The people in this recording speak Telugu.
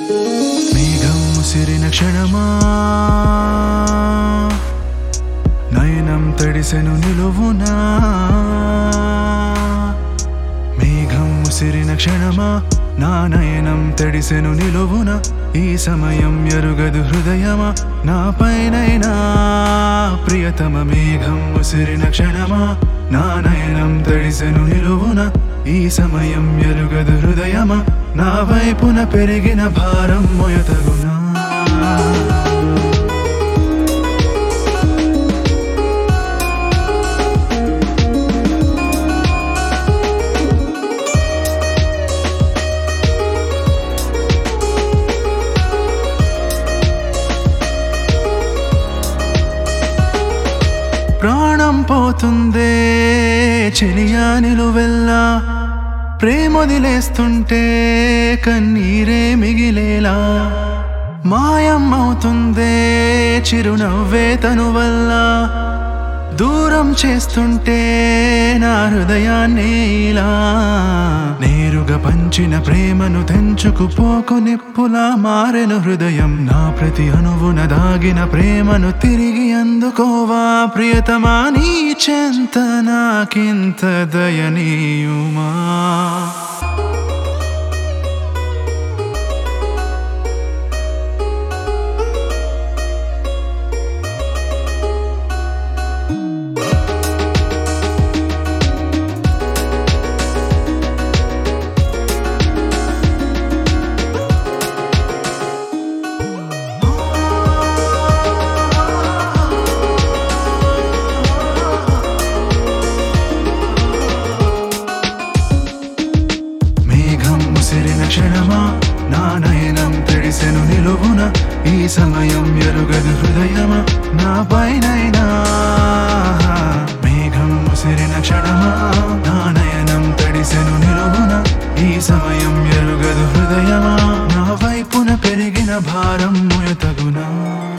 మేఘం ముసిరిన క్షణమా నయనం తడిసెను నిలువునా మేఘం ముసిరిన క్షణమా నా నయనం తడిసెను నిలువున ఈ సమయం ఎరుగదు హృదయమా నా పైనైనా ప్రియతమ మేఘం ముసిరిన క్షణమా నా నయనం తడిసెను నిలువున ఈ సమయం ఎరుగదు హృదయమా నా వైపున పెరిగిన భారం మొయతగునా ప్రాణం పోతుందే చెలియా నిలువెల్లా ప్రేమొదిలేస్తుంటే కన్నీరే మిగిలేలా మాయం అవుతుందే చిరునవ్వే తను వల్ల దూరం చేస్తుంటే నా హృదయాన్ని ఇలా నేరుగా పంచిన ప్రేమను తెంచుకుపోకు నిప్పులా మారెను హృదయం నా ప్రతి అణువున దాగిన ప్రేమను తిరిగి అందుకోవా ప్రియతమా నీ చెంత నాకింత దయనీయుమా మేఘం ముసిరిన క్షణమా నా నయనం తడిసెను నిలువున ఈ సమయం ఎరుగదు హృదయమా నా పైనైనా మేఘం ముసిరిన క్షణమా నా నయనం తడిసెను నిలువున ఈ సమయం ఎరుగదు హృదయమా నా వైపున పెరిగిన భారం మొయతగునా